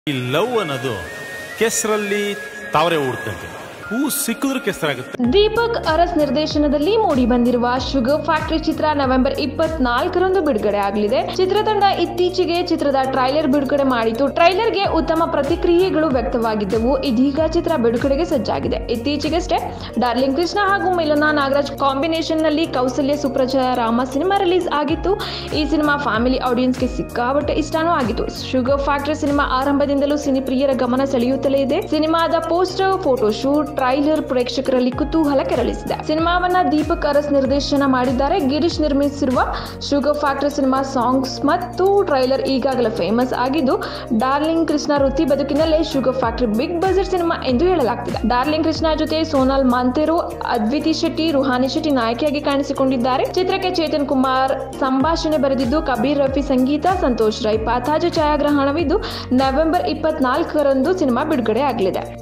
ಈ ಲವ್ ಅನ್ನೋದು ಕೆಸರಲ್ಲಿ ತಾವರೆ ಉಡ್ತಂತೆ ಹೂ ಸಿಕ್ಕಿದ್ರು ಕೆಸರಾಗುತ್ತೆ ದೀಪಕ್ ಅರಸ್ ನಿರ್ದೇಶನದಲ್ಲಿ ಮೂಡಿ ಬಂದಿರುವ ಶುಗರ್ ಫ್ಯಾಕ್ಟರಿ ಚಿತ್ರ ನವೆಂಬರ್ ಇಪ್ಪತ್ನಾಲ್ಕರಂದು ಬಿಡುಗಡೆ ಆಗಲಿದೆ ಚಿತ್ರತಂಡ ಇತ್ತೀಚೆಗೆ ಚಿತ್ರದ ಟ್ರೈಲರ್ ಬಿಡುಗಡೆ ಮಾಡಿತು ಟ್ರೈಲರ್ಗೆ ಉತ್ತಮ ಪ್ರತಿಕ್ರಿಯೆಗಳು ವ್ಯಕ್ತವಾಗಿದ್ದವು ಇದೀಗ ಚಿತ್ರ ಬಿಡುಗಡೆಗೆ ಸಜ್ಜಾಗಿದೆ ಇತ್ತೀಚೆಗಷ್ಟೇ ಡಾರ್ಲಿಂಗ್ ಕೃಷ್ಣ ಹಾಗೂ ಮಿಲನಾ ನಾಗರಾಜ್ ಕಾಂಬಿನೇಷನ್ ನಲ್ಲಿ ಕೌಸಲ್ಯ ಸುಪ್ರಜಾ ರಾಮ ಸಿನಿಮಾ ರಿಲೀಸ್ ಆಗಿತ್ತು ಈ ಸಿನಿಮಾ ಫ್ಯಾಮಿಲಿ ಆಡಿಯನ್ಸ್ಗೆ ಸಿಕ್ಕಾಪಟ್ಟೆ ಇಷ್ಟನೂ ಆಗಿತ್ತು ಶುಗರ್ ಫ್ಯಾಕ್ಟರಿ ಸಿನಿಮಾ ಆರಂಭದಿಂದಲೂ ಸಿನಿ ಪ್ರಿಯರ ಗಮನ ಸೆಳೆಯುತ್ತಲೇ ಇದೆ ಸಿನಿಮಾದ ಪೋಸ್ಟರ್ ಫೋಟೋ ಶೂಟ್ ಟ್ರೈಲರ್ ಪ್ರೇಕ್ಷಕರಲ್ಲಿ ಕುತೂಹಲ ಕೆರಳಿಸಿದೆ ಸಿನಿಮಾವನ್ನ ದೀಪಕ್ ಅರಸ್ ನಿರ್ದೇಶನ ಮಾಡಿದ್ದಾರೆ ಗಿರೀಶ್ ನಿರ್ಮಿಸಿರುವ ಶುಗರ್ ಫ್ಯಾಕ್ಟರಿ ಸಿನಿಮಾ ಸಾಂಗ್ಸ್ ಮತ್ತು ಟ್ರೈಲರ್ ಈಗಾಗಲೇ ಫೇಮಸ್ ಆಗಿದ್ದು ಡಾರ್ಲಿಂಗ್ ಕೃಷ್ಣ ವೃತ್ತಿ ಬದುಕಿನಲ್ಲೇ sugar factory big budget cinema ಎಂದು ಹೇಳಲಾಗ್ತಿದೆ ಡಾರ್ಲಿಂಗ್ ಕೃಷ್ಣ ಜೊತೆ ಸೋನಾಲ್ ಮಾಂತೇರು ಅದ್ವಿತಿ ಶೆಟ್ಟಿ ರುಹಾನಿ ಶೆಟ್ಟಿ ನಾಯಕಿಯಾಗಿ ಕಾಣಿಸಿಕೊಂಡಿದ್ದಾರೆ ಚಿತ್ರಕ್ಕೆ ಚೇತನ್ ಕುಮಾರ್ ಸಂಭಾಷಣೆ ಬರೆದಿದ್ದು ಕಬೀರ್ ರಫಿ ಸಂಗೀತ ಸಂತೋಷ್ ರೈ ಪಾತಾಜ ಛಾಯಾಗ್ರಹಣವಿದ್ದು ನವೆಂಬರ್ ಇಪ್ಪತ್ನಾಲ್ಕರಂದು ಸಿನಿಮಾ ಬಿಡುಗಡೆ ಆಗಲಿದೆ